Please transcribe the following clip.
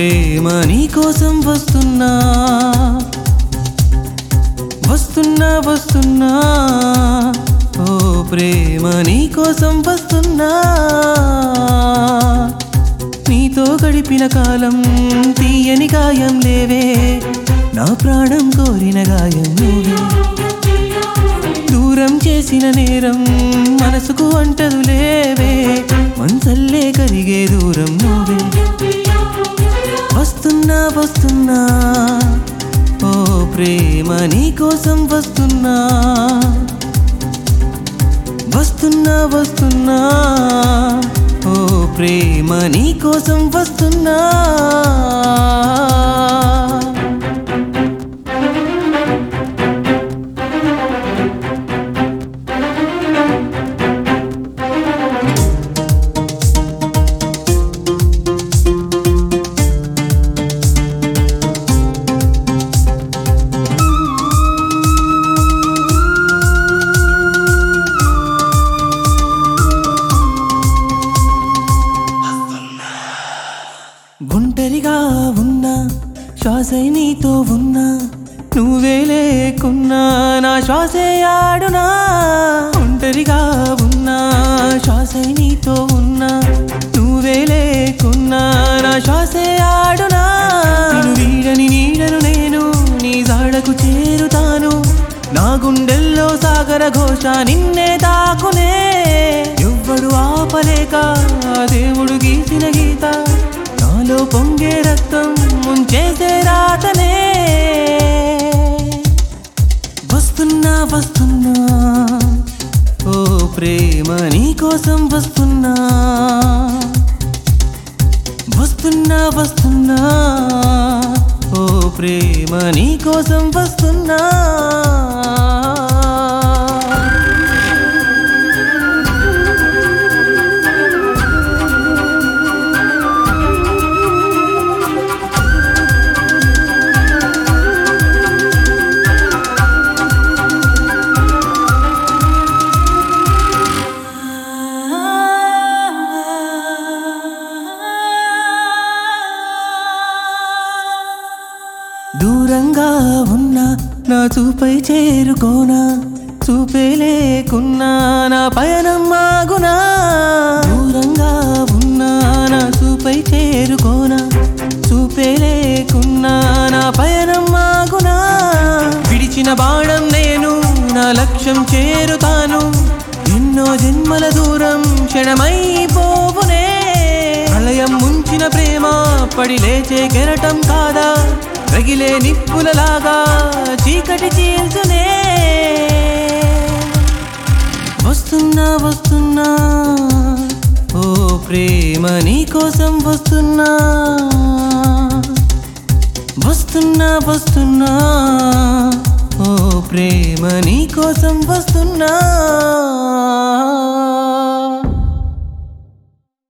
ప్రేమ నీ కోసం వస్తున్నా వస్తున్నా వస్తున్నా ఓ ప్రేమ నీ కోసం వస్తున్నా నీతో గడిపిన కాలం తీయని గాయం లేవే నా ప్రాణం కోరిన గాయం నువ్వే దూరం చేసిన నేరం మనసుకు అంటదు లేవే మనసల్లే కరిగే దూరం నువ్వే వస్తున్నా వస్తున్నా ఓ ప్రేమ నీ కోసం వస్తున్నా వస్తున్నా వస్తున్నా ఓ ప్రేమ నీ కోసం వస్తున్నా ఒంటరిగా ఉన్నా శ్వాసై నీతో ఉన్నా నువ్వే లేకున్నా నా శ్వాసే ఆడునా ఒంటరిగా ఉన్నా శ్వాసై నీతో ఉన్నా నువ్వే లేకున్నా నా శ్వాసే ఆడునా నిన్ను వీడని నీడను నేను నీ జాడకు చేరుతాను నా గుండెల్లో సాగర ఘోష నిన్నే తాకునే ఎవ్వడు ఆపలేక ఆ దేవుడు గీసిన గీత నాలో పొంగే రక్తం ముంచేసే రాతనే వస్తున్నా వస్తున్నా ఓ ప్రేమ నీ కోసం వస్తున్నా వస్తున్నా వస్తున్నా ఓ ప్రేమ నీ కోసం వస్తున్నా దూరంగా ఉన్నా నా చూపై చేరుకోనా చూపే లేకున్నా నా పయనం ఆగునా దూరంగా ఉన్నా నా చూపై చేరుకోనా చూపే లేకున్నా నా పయనం ఆగునా విడిచిన బాణం నేను నా లక్ష్యం చేరుతాను ఎన్నో జన్మల దూరం క్షణమైపోవునే ప్రళయం ముంచిన ప్రేమ పడి లేచే కెరటం కాదా రగిలే నిప్పులలాగా చీకటి చీల్చునే వస్తున్నా వస్తున్నా ఓ ప్రేమ నీ కోసం వస్తున్నా వస్తున్నా వస్తున్నా ఓ ప్రేమ నీ కోసం వస్తున్నా